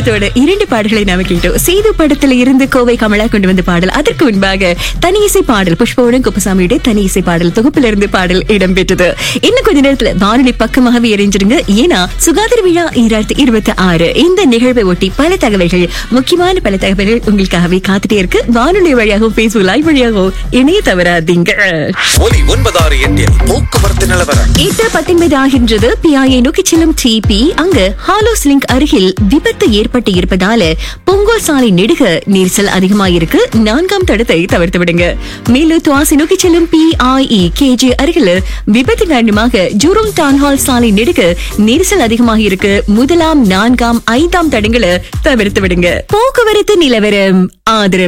திரைப்படத்தோட இரண்டு பாடல்களை நாம கேட்டோம் சேது படத்துல இருந்து கோவை கமலா கொண்டு வந்த பாடல் அதற்கு முன்பாக தனி இசை பாடல் புஷ்பவனம் குப்பசாமியுடைய தனி இசை பாடல் தொகுப்பில இருந்து பாடல் இடம்பெற்றது இன்னும் கொஞ்ச நேரத்துல வானொலி பக்கமாகவே எரிஞ்சிருங்க ஏன்னா சுகாதார விழா இரண்டாயிரத்தி இருபத்தி ஆறு இந்த நிகழ்வை ஒட்டி பல தகவல்கள் முக்கியமான பல தகவல்கள் உங்களுக்காகவே காத்துட்டே இருக்கு வானொலி வழியாகவும் பேஸ்புக் லைவ் வழியாகவும் இணைய தவறாதீங்க ஒலி ஒன்பதாறு எட்டில் போக்குவரத்து நிலவரம் எட்டு பத்தொன்பது ஆகின்றது பிஐஏ நோக்கி செல்லும் டிபி அங்கு ஹாலோஸ் லிங்க் அருகில் விபத்து ஏற்பட்டு இருப்பதால பொங்கல் சாலை நெடுக நெரிசல் அதிகமாயிருக்கு நான்காம் தடத்தை தவிர்த்து விடுங்க மேலும் துவாசி நோக்கி செல்லும் பிஐஇ கேஜி அருகில் விபத்து காரணமாக ஜூரோங் டான் ஹால் சாலை நெடுக நெரிசல் அதிகமாக இருக்கு முதலாம் நான்காம் ஐந்தாம் தடங்களை தவிர்த்து விடுங்க போக்குவரத்து நிலவரம் ஆதரவு